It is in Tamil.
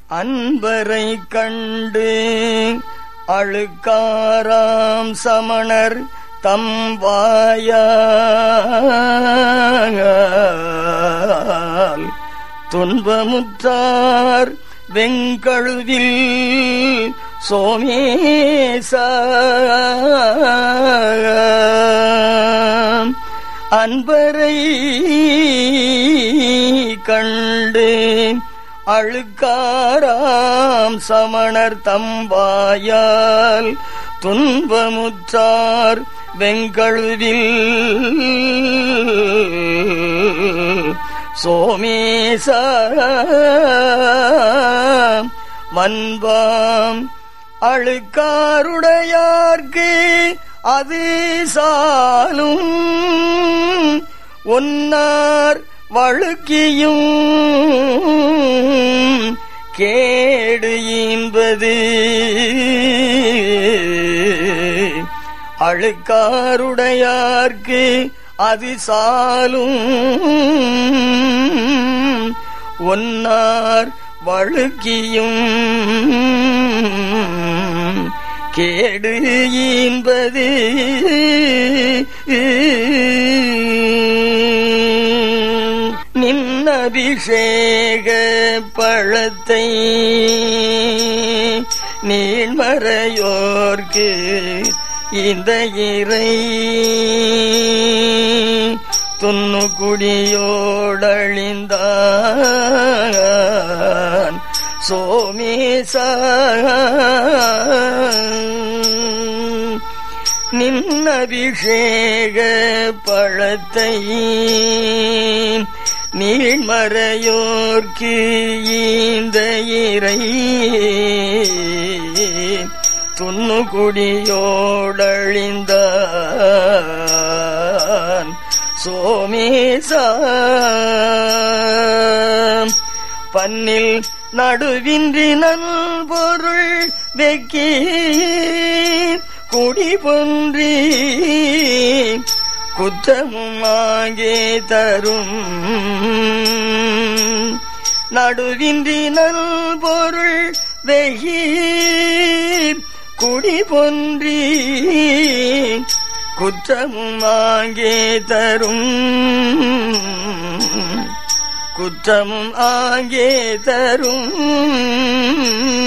அன்பரை கண்டு அழுக்காராம் சமணர் தம் வாயால் துன்பமுற்றார் வெங்கழுவில் சோமேச அன்பரை கண்டு அழுக்காராம் சமணர் தம்பாயால் துன்பமுற்றார் வெங்கழுவில் சோமேச மன்பாம் அழுக்காருடையார்க்கு அது சாலும் ஒன்னார் வழுக்கியும் கேடு என்பது அழுக்காருடையார்க்கு அது சாலும் ஒன்னார் வழுக்கியும் கேடு என்பது நின்னபிஷேக பழத்தை நீள்மறையோர்க்கு இந்த இறை துண்ணு குடியோடழிந்தான் சோமேச நின்னபிஷேக பழத்தை நீள்மறையோர்க்கு இந்த இறை துண்ணு குடியோடழிந்தான் சோமேச பன்னில் நடுவின்றி நல்பொருள் வெக்கி குடி பொன்றி குற்றமும் ஆங்கே தரும் நடுவின்றி நல்பொருள் வெகி குடி பொன்றி குற்றமும் ஆங்கே தரும் குற்றமும் ஆங்கே தரும்